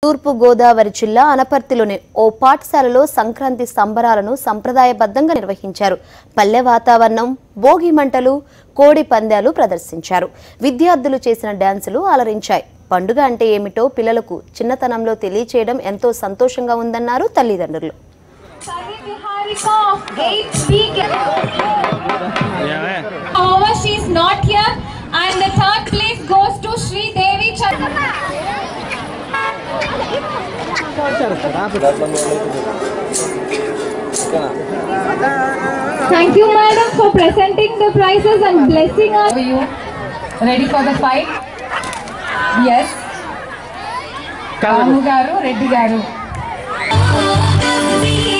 తూర్పు గోదావరి జిల్లా అనపర్తిలోని ఓ పాఠశాలలో సంక్రాంతి సంబరాలను సంప్రదాయబద్ధంగా నిర్వహించారు పల్లె వాతావరణం భోగి మంటలు కోడి పందాలు ప్రదర్శించారు విద్యార్థులు చేసిన డ్యాన్సులు అలరించాయి పండుగ అంటే ఏమిటో పిల్లలకు చిన్నతనంలో తెలియచేయడం ఎంతో సంతోషంగా ఉందన్నారు తల్లిదండ్రులు Sari Niharika of 8B. However, she is not here, and the third place goes to Sri Devi Chand. Thank you, madam, for presenting the prizes and blessing us. Are you ready for the fight? Yes. రాము గారు రెడ్డి గారు